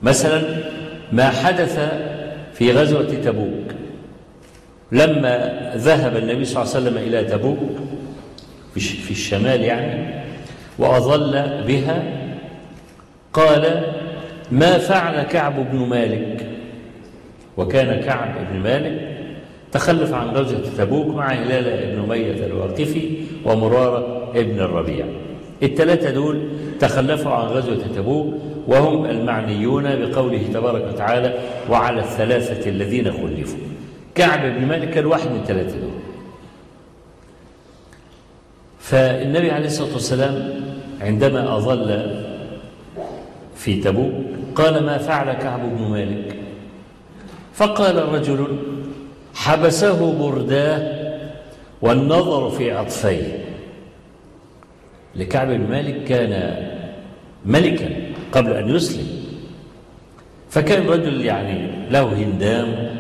مثلا ما حدث في غزوة تبوك لما ذهب النبي صلى الله عليه وسلم إلى تبوك في الشمال يعني وأظل بها قال ما فعل كعب بن مالك وكان كعب بن مالك تخلف عن غزوة تبوك مع هلال بن أمية الواقفي ومرارة ابن الربيع الثلاثة دول تخلفوا عن غزوة تبوك وهم المعنيون بقوله تبارك وتعالى وعلى الثلاثة الذين خلفوا كعب بن مالك كان واحد من الثلاثة دول فالنبي عليه الصلاة والسلام عندما أظل في تبوك قال ما فعل كعب بن مالك فقال رجل حبسه برداه والنظر في عطفيه لكعب بن مالك كان ملكا قبل أن يسلم فكان رجل يعني له هندام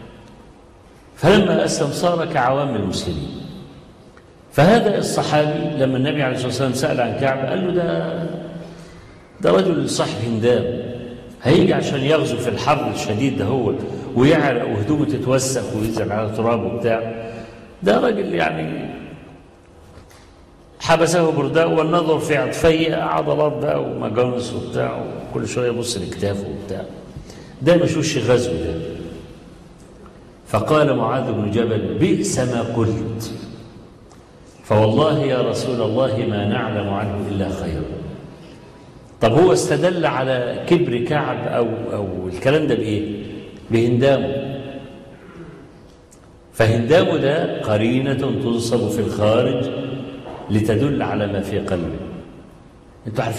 فلما أسلم صار كعوام المسلمين فهذا الصحابي لما النبي عليه الصلاة والسلام سأل عن كعب قال له ده ده رجل صاحب هندام هيجي عشان يغزو في الحر الشديد ده هو ويعرق وهدومه تتوسخ وينزل على تراب وبتاع ده راجل يعني حبسه برداء والنظر في عطفيه عضلات بقى ومجانس وبتاع وكل شويه يبص لكتافه وبتاع ده مش وش غزو ده فقال معاذ بن جبل بئس ما قلت فوالله يا رسول الله ما نعلم عنه الا خيرا طب هو استدل على كبر كعب او او الكلام ده بايه بهندامه فهندامه ده قرينه تنصب في الخارج لتدل على ما في قلبه انتوا عارفين